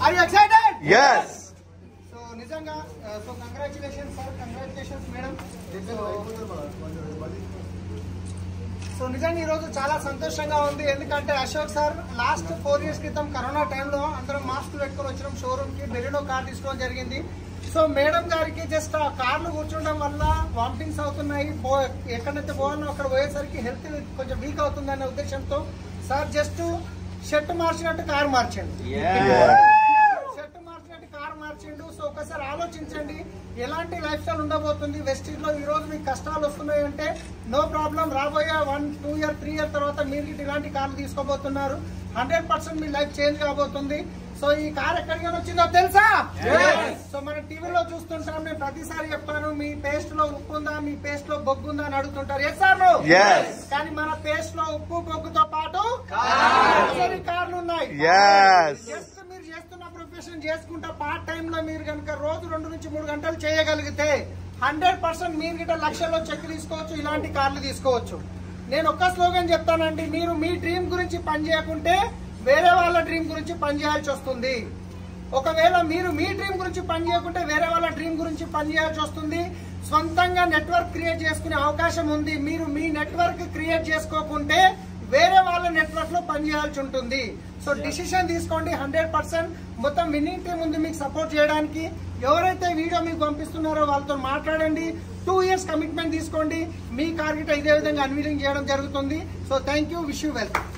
Are you excited Yes. So నిజంగా so congratulation sir congratulations madam so నిజంగా ఈ రోజు చాలా సంతోషంగా ఉంది ఎందుకంటే Ashok sir last four years క్రితం కరోనా టైంలో అందరం మాస్క్ పెట్టుకొని వచ్చినాం షోరూమ్ కి బెరినో కార్ తీసుకోవడం జరిగింది సో మేడం గారికి జస్ట్ ఆ కార్లు కూర్చోవడం వల్ల వామిటింగ్స్ అవుతున్నాయి పో ఎక్కడైతే పోవాలో అక్కడ పోయేసరికి హెల్త్ కొంచెం వీక్ అవుతుందనే ఉద్దేశంతో సార్ జస్ట్ షర్ట్ మార్చినట్టు కార్ మార్చండి షర్ట్ మార్చినట్టు కార్ మార్చిండు సో ఒకసారి ఆలోచించండి ఎలాంటి లైఫ్ స్టైల్ ఉండబోతుంది వెస్టీజ్ లో ఈ రోజు మీకు కష్టాలు వస్తున్నాయి అంటే నో ప్రాబ్లం రాబోయే one two year three year తర్వాత మీరు ఇటు ఇలాంటి కార్లు తీసుకోబోతున్నారు హండ్రెడ్ పర్సెంట్ మీ లైఫ్ చేంజ్ కాబోతుంది సో ఈ కార్ ఎక్కడికి వచ్చిందో తెలుసా సో మన టీవీలో చూస్తుంటాం నేను ప్రతిసారి చెప్తాను మీ పేస్ట్ లో ఉప్పు ఉందా మీ పేస్ట్ లో బొగ్గు ఉందా అని అడుగుతుంటారు ఎస్ సార్ Yes. కానీ మన పేస్ట్ లో ఉప్పు బొగ్గుతో పాటు కార్లు ఉన్నాయి Yes. జస్ట్ మీరు చేస్తున్న ప్రొఫెషన్ చేసుకుంటా పార్ట్ టైం లో మీరు కనుక రోజు రెండు నుంచి మూడు గంటలు చేయగలిగితే హండ్రెడ్ పర్సెంట్ మీరు గిట్ట లక్షల్లో చెక్ తీసుకోవచ్చు ఇలాంటి కార్లు తీసుకోవచ్చు నేను ఒక్క స్లోగన్ చెప్తానండి మీరు మీ డ్రీమ్ గురించి పని చేయకుంటే వేరే వాళ్ళ డ్రీమ్ గురించి పని చేయాల్సి వస్తుంది ఒకవేళ మీరు మీ డ్రీమ్ గురించి పని చేయకుంటే వేరే వాళ్ళ డ్రీమ్ గురించి పని చేయాల్సి వస్తుంది సొంతంగా నెట్వర్క్ క్రియేట్ చేసుకునే అవకాశం ఉంది మీరు మీ నెట్వర్క్ క్రియేట్ చేసుకోకుంటే వేరే వాళ్ళ నెట్వర్క్ లో పని చేయాల్సి ఉంటుంది సో డిసిషన్ తీసుకోండి హండ్రెడ్ పర్సెంట్ మొత్తం విన్నింగ్ టీం ఉంది మీకు సపోర్ట్ చేయడానికి ఎవరైతే వీడియో మీకు పంపిస్తున్నారో వాళ్ళతో మాట్లాడండి టూ ఇయర్స్ కమిట్మెంట్ తీసుకోండి మీ కార్గిట ఇదే విధంగా అన్వీలింగ్ చేయడం జరుగుతుంది so thank you wish you welcome